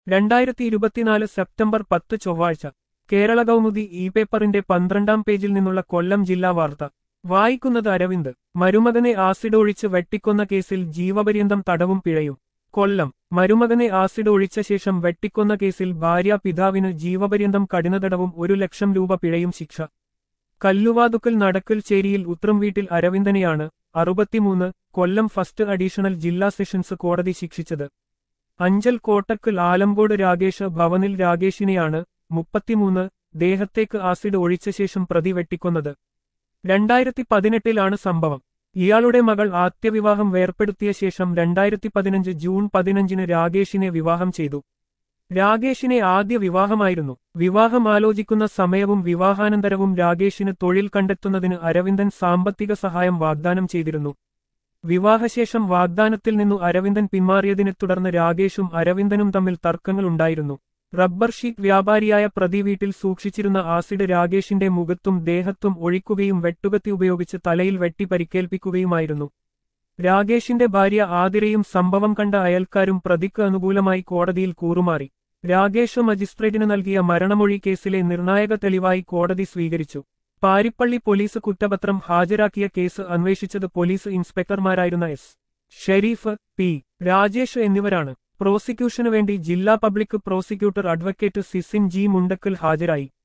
രണ്ടായിരത്തി ഇരുപത്തിനാല് സെപ്റ്റംബർ പത്ത് ചൊവ്വാഴ്ച കേരള കൗമുദി ഇ പേപ്പറിന്റെ പന്ത്രണ്ടാം പേജിൽ നിന്നുള്ള കൊല്ലം ജില്ലാ വാർത്ത വായിക്കുന്നത് അരവിന്ദ് മരുമകനെ ആസിഡ് ഒഴിച്ച് വെട്ടിക്കൊന്ന കേസിൽ ജീവപര്യന്തം തടവും പിഴയും കൊല്ലം മരുമകനെ ആസിഡ് ഒഴിച്ച ശേഷം വെട്ടിക്കൊന്ന കേസിൽ ഭാര്യ പിതാവിന് ജീവപര്യന്തം കഠിനതടവും ഒരു ലക്ഷം രൂപ പിഴയും ശിക്ഷ കല്ലുവാതുക്കൽ നടക്കൽ ചേരിയിൽ ഉത്രം വീട്ടിൽ അരവിന്ദനെയാണ് അറുപത്തിമൂന്ന് കൊല്ലം ഫസ്റ്റ് അഡീഷണൽ ജില്ലാ സെഷൻസ് കോടതി ശിക്ഷിച്ചത് അഞ്ചൽ കോട്ടക്കൽ ആലങ്കോട് രാകേഷ് ഭവനിൽ രാകേഷിനെയാണ് മുപ്പത്തിമൂന്ന് ദേഹത്തേക്ക് ആസിഡ് ഒഴിച്ച ശേഷം പ്രതി വെട്ടിക്കൊന്നത് രണ്ടായിരത്തി പതിനെട്ടിലാണ് സംഭവം ഇയാളുടെ മകൾ ആദ്യവിവാഹം വേർപ്പെടുത്തിയ ശേഷം രണ്ടായിരത്തി പതിനഞ്ച് ജൂൺ പതിനഞ്ചിന് രാകേഷിനെ വിവാഹം ചെയ്തു രാകേഷിനെ ആദ്യ വിവാഹമായിരുന്നു വിവാഹം ആലോചിക്കുന്ന സമയവും വിവാഹാനന്തരവും രാകേഷിന് തൊഴിൽ കണ്ടെത്തുന്നതിന് അരവിന്ദൻ സാമ്പത്തിക സഹായം വാഗ്ദാനം ചെയ്തിരുന്നു വിവാഹശേഷം വാഗ്ദാനത്തിൽ നിന്നു അരവിന്ദൻ പിന്മാറിയതിനെ തുടർന്ന് രാകേഷും അരവിന്ദനും തമ്മിൽ തർക്കങ്ങളുണ്ടായിരുന്നു റബ്ബർ ഷീറ്റ് വ്യാപാരിയായ പ്രതി വീട്ടിൽ സൂക്ഷിച്ചിരുന്ന ആസിഡ് രാകേഷിന്റെ മുഖത്തും ദേഹത്തും ഒഴിക്കുകയും വെട്ടുകത്തി ഉപയോഗിച്ച് തലയിൽ വെട്ടി പരിക്കേൽപ്പിക്കുകയുമായിരുന്നു രാകേഷിന്റെ ഭാര്യ ആതിരയും സംഭവം കണ്ട അയൽക്കാരും പ്രതിക്ക് അനുകൂലമായി കോടതിയിൽ കൂറുമാറി രാകേഷ് മജിസ്ട്രേറ്റിന് നൽകിയ മരണമൊഴി കേസിലെ നിർണായക തെളിവായി കോടതി സ്വീകരിച്ചു പാരിപ്പള്ളി പോലീസ് കുറ്റപത്രം ഹാജരാക്കിയ കേസ് അന്വേഷിച്ചത് പോലീസ് ഇൻസ്പെക്ടർമാരായിരുന്ന എസ് ഷെരീഫ് പി രാജേഷ് എന്നിവരാണ് പ്രോസിക്യൂഷനു വേണ്ടി ജില്ലാ public prosecutor advocate Sisin G Mundakkal ഹാജരായി